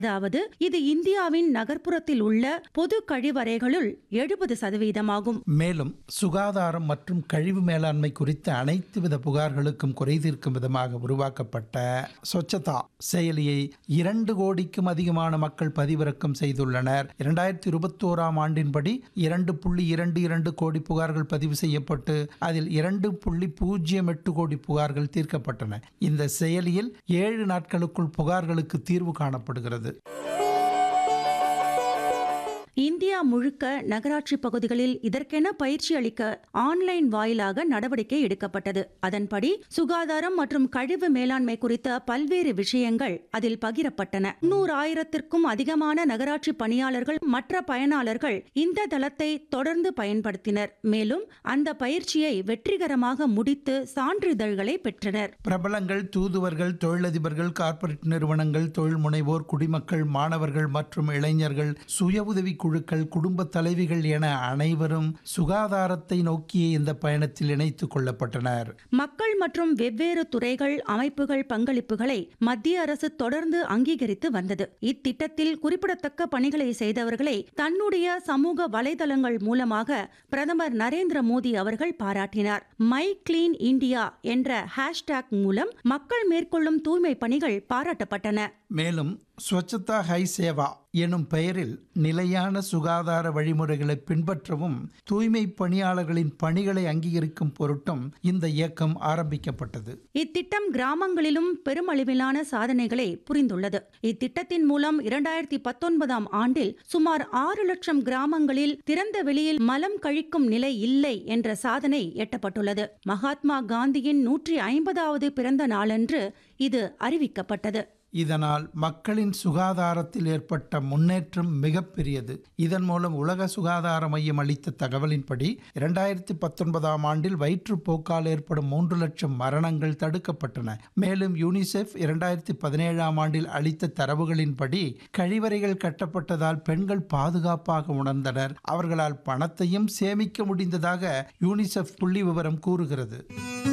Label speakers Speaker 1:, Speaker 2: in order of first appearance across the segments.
Speaker 1: அதாவது இது இந்தியாவின் நகர்ப்புறத்தில் உள்ள பொது கழிவறைகளுள் எழுபது சதவீதமாகும்
Speaker 2: மேலும் சுகாதாரம் மற்றும் கழிவு மேலாண்மை குறித்த அனைத்து வித புகார்களுக்கும் குறை தீர்க்கும் விதமாக உருவாக்கப்பட்ட சொச்சதா செயலியை இரண்டு கோடிக்கும் அதிகமான மக்கள் பதிவிறக்கம் செய்துள்ளனர் இரண்டாயிரத்தி இருபத்தோராம் ஆண்டின்படி இரண்டு புள்ளி இரண்டு இரண்டு கோடி புகார்கள் பதிவு செய்யப்பட்டு அதில் இரண்டு புள்ளி பூஜ்ஜியம் எட்டு கோடி புகார்கள் தீர்க்கப்பட்டன இந்த செயலியில் ஏழு நாட்களுக்குள் புகார்களுக்கு தீர்வு காணப்படுகிறது
Speaker 1: இந்தியா முழுக்க நகராட்சி பகுதிகளில் இதற்கென பயிற்சி அளிக்க ஆன்லைன் வாயிலாக நடவடிக்கை எடுக்கப்பட்டது அதன்படி சுகாதாரம் மற்றும் கழிவு மேலாண்மை குறித்த பல்வேறு விஷயங்கள் அதில் பகிரப்பட்டன நூறாயிரத்திற்கும் அதிகமான நகராட்சி பணியாளர்கள் மற்ற பயனாளர்கள் இந்த தளத்தை தொடர்ந்து பயன்படுத்தினர் மேலும் அந்த பயிற்சியை வெற்றிகரமாக முடித்து சான்றிதழ்களை பெற்றனர்
Speaker 2: பிரபலங்கள் தூதுவர்கள் தொழிலதிபர்கள் கார்ப்பரேட் நிறுவனங்கள் தொழில் முனைவோர் குடிமக்கள் மாணவர்கள் மற்றும் இளைஞர்கள் சுய உதவி குழுக்கள் குடும்ப தலைவிகள் என அனைவரும் சுகாதாரத்தை நோக்கிய இந்த பயணத்தில் இணைத்துக் கொள்ளப்பட்டனர்
Speaker 1: மக்கள் மற்றும் வெவ்வேறு துறைகள் அமைப்புகள் பங்களிப்புகளை மத்திய அரசு தொடர்ந்து அங்கீகரித்து வந்தது இத்திட்டத்தில் குறிப்பிடத்தக்க பணிகளை செய்தவர்களை தன்னுடைய சமூக வலைதளங்கள் மூலமாக பிரதமர் நரேந்திர மோடி அவர்கள் பாராட்டினார் மை கிளீன் இந்தியா என்ற ஹேஷ்டேக் மூலம் மக்கள் மேற்கொள்ளும் தூய்மை பணிகள் பாராட்டப்பட்டன
Speaker 2: மேலும் ஸ்வச்சதா ஹை சேவா எனும் பெயரில் நிலையான சுகாதார வழிமுறைகளை பின்பற்றவும் தூய்மை பணியாளர்களின் பணிகளை அங்கீகரிக்கும் பொருட்டும் இந்த இயக்கம் ஆரம்பிக்கப்பட்டது
Speaker 1: இத்திட்டம் கிராமங்களிலும் பெருமளவிலான சாதனைகளை புரிந்துள்ளது இத்திட்டத்தின் மூலம் இரண்டாயிரத்தி பத்தொன்பதாம் ஆண்டில் சுமார் ஆறு லட்சம் கிராமங்களில் திறந்த வெளியில் மலம் கழிக்கும் நிலை இல்லை என்ற சாதனை எட்டப்பட்டுள்ளது மகாத்மா காந்தியின் நூற்றி ஐம்பதாவது பிறந்த நாளன்று இது அறிவிக்கப்பட்டது
Speaker 2: இதனால் மக்களின் சுகாதாரத்தில் ஏற்பட்ட முன்னேற்றம் மிகப்பெரியது இதன் மூலம் உலக சுகாதார மையம் அளித்த தகவலின்படி இரண்டாயிரத்தி பத்தொன்பதாம் ஆண்டில் வயிற்றுப்போக்கால் ஏற்படும் மூன்று லட்சம் மரணங்கள் தடுக்கப்பட்டன மேலும் யூனிசெஃப் இரண்டாயிரத்தி பதினேழாம் ஆண்டில் அளித்த தரவுகளின்படி கழிவறைகள் கட்டப்பட்டதால் பெண்கள் பாதுகாப்பாக உணர்ந்தனர் அவர்களால் பணத்தையும் சேமிக்க முடிந்ததாக யூனிசெஃப் புள்ளி விவரம் கூறுகிறது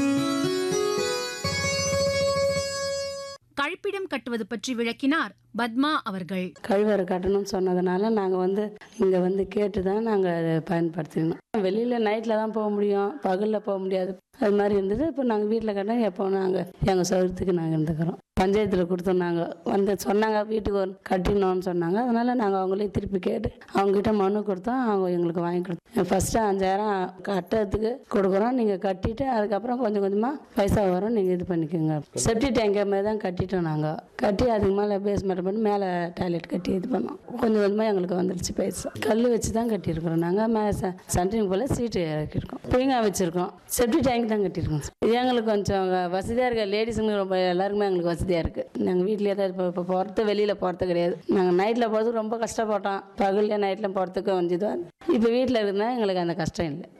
Speaker 3: கழிப்பிடம் கட்டுவது பற்றி விளக்கினார் பத்மா அவர்கள்
Speaker 4: கழிவறை கட்டணும்னு சொன்னதுனால நாங்கள் வந்து இங்கே வந்து கேட்டு தான் நாங்கள் அதை பயன்படுத்திக்கணும் வெளியில் நைட்டில் தான் போக முடியும் பகலில் போக முடியாது அது மாதிரி இருந்தது இப்போ நாங்கள் வீட்டில் கட்டினா எப்போ நாங்கள் எங்கள் சௌகரியத்துக்கு நாங்கள் இருந்துக்கிறோம் பஞ்சாயத்தில் கொடுத்தோம் நாங்கள் வந்து சொன்னாங்க வீட்டுக்கு ஒரு கட்டினோன்னு சொன்னாங்க அதனால் நாங்கள் அவங்களே திருப்பி கேட்டு அவங்ககிட்ட மனு கொடுத்தோம் அவங்க எங்களுக்கு வாங்கி கொடுத்தோம் ஃபஸ்ட்டு அஞ்சாயிரம் கட்டுறதுக்கு கொடுக்குறோம் நீங்கள் கட்டிட்டு அதுக்கப்புறம் கொஞ்சம் கொஞ்சமாக பைசா வரும் நீங்கள் இது பண்ணிக்கோங்க செப்டி டேங்க் மாதிரி தான் கட்டிட்டோம் நாங்கள் கட்டி அதுக்கு மேலே பேஸ்மெண்ட் பண்ணி மேலே டாய்லெட் கட்டி இது பண்ணோம் கொஞ்சம் கொஞ்சமாக எங்களுக்கு வந்துருச்சு பைசா கல் வச்சு தான் கட்டியிருக்கிறோம் நாங்கள் மே சென்ட்ரிங் போல் சீட்டு இறக்கியிருக்கோம் பீங்கா வச்சுருக்கோம் செப்டி டேங்க் தான் கட்டியிருக்கோம் எங்களுக்கு கொஞ்சம் வசதியாக இருக்குது லேடிஸுங்களுக்கு ரொம்ப எல்லாருக்குமே எங்களுக்கு வசதியாக இருக்குது நாங்கள் வீட்டிலே தான் இப்போ இப்போ போகிறது வெளியில் போகிறது கிடையாது நாங்கள் நைட்டில் போகிறதுக்கு ரொம்ப கஷ்டப்பட்டோம் பகலில் நைட்டில் போகிறதுக்கு கொஞ்சம் இதுவாக இப்போ வீட்டில் இருந்தால் எங்களுக்கு அந்த கஷ்டம் இல்லை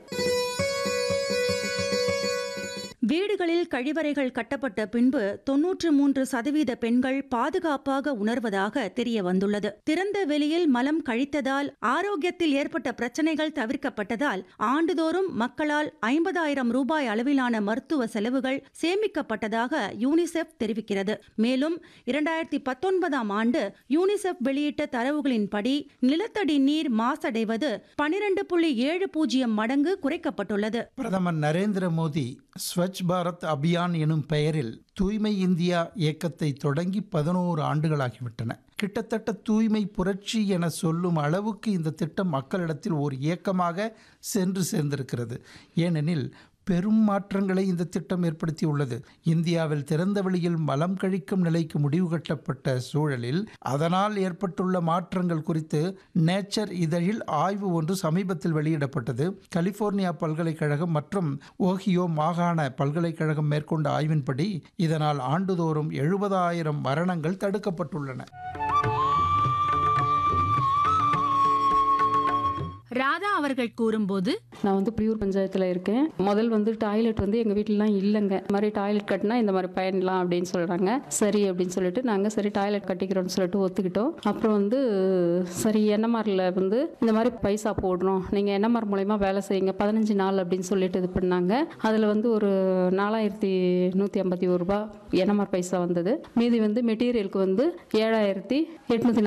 Speaker 1: வீடுகளில் கழிவறைகள் கட்டப்பட்ட பின்பு தொன்னூற்று மூன்று சதவீத பெண்கள் பாதுகாப்பாக உணர்வதாக தெரிய வந்துள்ளது திறந்த வெளியில் மலம் கழித்ததால் ஆரோக்கியத்தில் ஏற்பட்ட பிரச்சனைகள் தவிர்க்கப்பட்டதால் ஆண்டுதோறும் மக்களால் ஐம்பதாயிரம் ரூபாய் அளவிலான மருத்துவ செலவுகள் சேமிக்கப்பட்டதாக யூனிசெஃப் தெரிவிக்கிறது மேலும் இரண்டாயிரத்தி பத்தொன்பதாம் ஆண்டு யூனிசெஃப் வெளியிட்ட தரவுகளின்படி நிலத்தடி நீர் மாசடைவது பனிரெண்டு புள்ளி ஏழு பூஜ்ஜியம் மடங்கு குறைக்கப்பட்டுள்ளது
Speaker 2: பிரதமர் நரேந்திர மோடி ஸ்வச் பாரத் அபியான் எனும் பெயரில் தூய்மை இந்தியா இயக்கத்தை தொடங்கி பதினோரு ஆண்டுகளாகிவிட்டன கிட்டத்தட்ட தூய்மை புரட்சி என சொல்லும் அளவுக்கு இந்த திட்டம் மக்களிடத்தில் ஒரு இயக்கமாக சென்று சேர்ந்திருக்கிறது ஏனெனில் பெரும் மாற்றங்களை இந்த திட்டம் ஏற்படுத்தியுள்ளது இந்தியாவில் திறந்த வெளியில் மலம் கழிக்கும் நிலைக்கு முடிவு கட்டப்பட்ட சூழலில் அதனால் ஏற்பட்டுள்ள மாற்றங்கள் குறித்து நேச்சர் இதழில் ஆய்வு ஒன்று சமீபத்தில் வெளியிடப்பட்டது கலிபோர்னியா பல்கலைக்கழகம் மற்றும் ஓஹியோ மாகாண பல்கலைக்கழகம் மேற்கொண்ட ஆய்வின்படி இதனால் ஆண்டுதோறும் எழுபதாயிரம் மரணங்கள் தடுக்கப்பட்டுள்ளன
Speaker 3: ராதா அவர்கள் கூறும்போது
Speaker 5: நான் வந்து புளியூர் பஞ்சாயத்தில் இருக்கேன் முதல் வந்து டாய்லெட் வந்து எங்கள் வீட்டிலலாம் இல்லைங்க இந்த மாதிரி டாய்லெட் கட்டினா இந்த மாதிரி பயன்படலாம் அப்படின்னு சொல்கிறாங்க சரி அப்படின்னு சொல்லிட்டு நாங்கள் சரி டாய்லெட் கட்டிக்கிறோம்னு சொல்லிட்டு ஒத்துக்கிட்டோம் அப்புறம் வந்து சரி என்எம்ஆரில் வந்து இந்த மாதிரி பைசா போடுறோம் நீங்கள் என்எம்ஆர் மூலயமா வேலை செய்யுங்க பதினஞ்சு நாள் அப்படின்னு சொல்லிட்டு இது பண்ணாங்க அதில் வந்து ஒரு நாலாயிரத்தி நூற்றி ஐம்பத்தி ஒரு ரூபா என்எம்ஆர் பைசா வந்தது மீதி வந்து மெட்டீரியலுக்கு வந்து ஏழாயிரத்தி எட்நூற்றி